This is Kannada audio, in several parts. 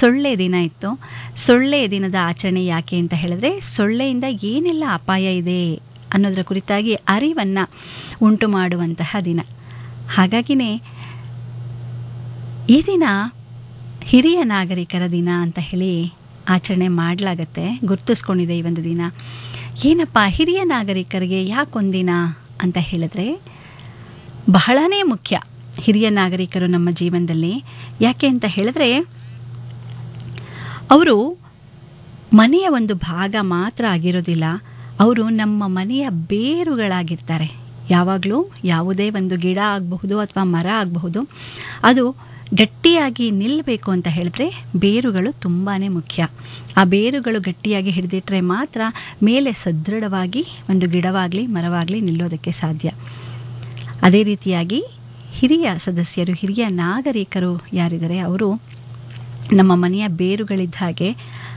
ಸೊಳ್ಳೆ ದಿನ ಇತ್ತು ಸೊಳ್ಳೆ ದಿನದ ಆಚರಣೆ ಯಾಕೆ ಅಂತ ಹೇಳಿದ್ರೆ ಸೊಳ್ಳೆಯಿಂದ ಏನೆಲ್ಲ ಅಪಾಯ ಇದೆ ಅನ್ನೋದರ ಕುರಿತಾಗಿ ಅರಿವನ್ನು ಉಂಟು ಮಾಡುವಂತಹ ದಿನ ಹಾಗಾಗಿನೇ ಈ ದಿನ ಹಿರಿಯ ನಾಗರಿಕರ ದಿನ ಅಂತ ಹೇಳಿ ಆಚರಣೆ ಮಾಡಲಾಗತ್ತೆ ಗುರ್ತಿಸ್ಕೊಂಡಿದೆ ಈ ಒಂದು ದಿನ ಏನಪ್ಪ ಹಿರಿಯ ನಾಗರಿಕರಿಗೆ ಯಾಕೊಂದಿನ ಅಂತ ಹೇಳಿದ್ರೆ ಬಹಳನೇ ಮುಖ್ಯ ಹಿರಿಯ ನಾಗರಿಕರು ನಮ್ಮ ಜೀವನದಲ್ಲಿ ಯಾಕೆ ಅಂತ ಹೇಳಿದ್ರೆ ಅವರು ಮನೆಯ ಒಂದು ಭಾಗ ಮಾತ್ರ ಆಗಿರೋದಿಲ್ಲ ಅವರು ನಮ್ಮ ಮನೆಯ ಬೇರುಗಳಾಗಿರ್ತಾರೆ ಯಾವಾಗಲೂ ಯಾವುದೇ ಒಂದು ಗಿಡ ಆಗಬಹುದು ಅಥವಾ ಮರ ಆಗಬಹುದು ಅದು ಗಟ್ಟಿಯಾಗಿ ನಿಲ್ಲಬೇಕು ಅಂತ ಹೇಳಿದ್ರೆ ಬೇರುಗಳು ತುಂಬಾ ಮುಖ್ಯ ಆ ಬೇರುಗಳು ಗಟ್ಟಿಯಾಗಿ ಹಿಡಿದಿಟ್ರೆ ಮಾತ್ರ ಮೇಲೆ ಸದೃಢವಾಗಿ ಒಂದು ಗಿಡವಾಗಲಿ ಮರವಾಗಲಿ ನಿಲ್ಲೋದಕ್ಕೆ ಸಾಧ್ಯ ಅದೇ ರೀತಿಯಾಗಿ ಹಿರಿಯ ಸದಸ್ಯರು ಹಿರಿಯ ನಾಗರಿಕರು ಯಾರಿದ್ದಾರೆ ಅವರು ನಮ್ಮ ಮನೆಯ ಬೇರುಗಳಿದ್ದ ಹಾಗೆ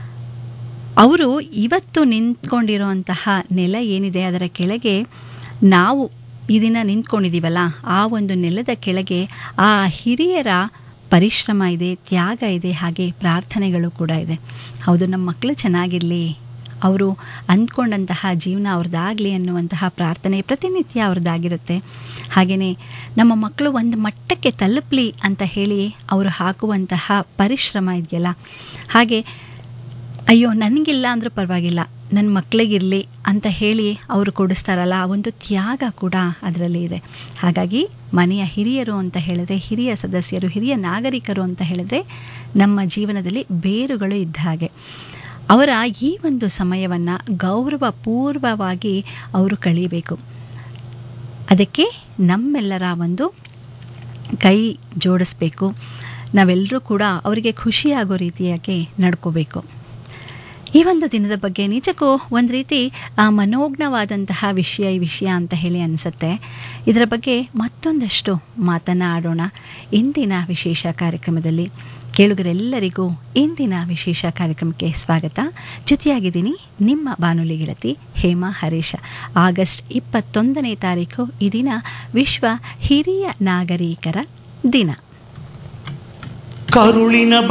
ಅವರು ಇವತ್ತು ನಿಂತ್ಕೊಂಡಿರುವಂತಹ ನೆಲ ಏನಿದೆ ಅದರ ಕೆಳಗೆ ನಾವು ಈ ದಿನ ನಿಂತ್ಕೊಂಡಿದ್ದೀವಲ್ಲ ಆ ಒಂದು ನೆಲದ ಕೆಳಗೆ ಆ ಹಿರಿಯರ ಪರಿಶ್ರಮ ಇದೆ ತ್ಯಾಗ ಇದೆ ಹಾಗೆ ಪ್ರಾರ್ಥನೆಗಳು ಕೂಡ ಇದೆ ಹೌದು ನಮ್ಮ ಮಕ್ಕಳು ಚೆನ್ನಾಗಿರಲಿ ಅವರು ಅಂದ್ಕೊಂಡಂತಹ ಜೀವನ ಅವ್ರದ್ದಾಗಲಿ ಅನ್ನುವಂತಹ ಪ್ರಾರ್ಥನೆ ಪ್ರತಿನಿತ್ಯ ಅವ್ರದ್ದಾಗಿರುತ್ತೆ ಹಾಗೆಯೇ ನಮ್ಮ ಮಕ್ಕಳು ಒಂದು ಮಟ್ಟಕ್ಕೆ ತಲುಪಲಿ ಅಂತ ಹೇಳಿ ಅವರು ಹಾಕುವಂತಹ ಪರಿಶ್ರಮ ಇದೆಯಲ್ಲ ಹಾಗೆ ಅಯ್ಯೋ ನನಗಿಲ್ಲ ಅಂದರೂ ಪರವಾಗಿಲ್ಲ ನನ್ನ ಮಕ್ಕಳಿಗಿರಲಿ ಅಂತ ಹೇಳಿ ಅವರು ಕೊಡಿಸ್ತಾರಲ್ಲ ಆ ಒಂದು ತ್ಯಾಗ ಕೂಡ ಅದರಲ್ಲಿ ಇದೆ ಹಾಗಾಗಿ ಮನೆಯ ಹಿರಿಯರು ಅಂತ ಹೇಳಿದ್ರೆ ಹಿರಿಯ ಸದಸ್ಯರು ಹಿರಿಯ ನಾಗರಿಕರು ಅಂತ ಹೇಳಿದ್ರೆ ನಮ್ಮ ಜೀವನದಲ್ಲಿ ಬೇರುಗಳು ಇದ್ದ ಹಾಗೆ ಅವರ ಈ ಒಂದು ಸಮಯವನ್ನು ಗೌರವಪೂರ್ವವಾಗಿ ಅವರು ಕಳೀಬೇಕು ಅದಕ್ಕೆ ನಮ್ಮೆಲ್ಲರ ಒಂದು ಕೈ ಜೋಡಿಸ್ಬೇಕು ನಾವೆಲ್ಲರೂ ಕೂಡ ಅವರಿಗೆ ಖುಷಿಯಾಗೋ ರೀತಿಯಾಗಿ ನಡ್ಕೋಬೇಕು ಈ ಒಂದು ದಿನದ ಬಗ್ಗೆ ನಿಜಕ್ಕೂ ಒಂದು ರೀತಿ ಆ, ಮನೋಜ್ಞವಾದಂತಹ ವಿಷಯ ಈ ವಿಷಯ ಅಂತ ಹೇಳಿ ಅನಿಸುತ್ತೆ ಇದರ ಬಗ್ಗೆ ಮತ್ತೊಂದಷ್ಟು ಮಾತನ್ನು ಆಡೋಣ ಇಂದಿನ ವಿಶೇಷ ಕಾರ್ಯಕ್ರಮದಲ್ಲಿ ಕೇಳುಗರೆಲ್ಲರಿಗೂ ಇಂದಿನ ವಿಶೇಷ ಕಾರ್ಯಕ್ರಮಕ್ಕೆ ಸ್ವಾಗತ ಜೊತೆಯಾಗಿದ್ದೀನಿ ನಿಮ್ಮ ಬಾನುಲಿ ಗೆಳತಿ ಹೇಮಾ ಹರೀಶ ಆಗಸ್ಟ್ ಇಪ್ಪತ್ತೊಂದನೇ ತಾರೀಕು ಈ ದಿನ ವಿಶ್ವ ಹಿರಿಯ ನಾಗರಿಕರ ದಿನ ಕರುಳಿನ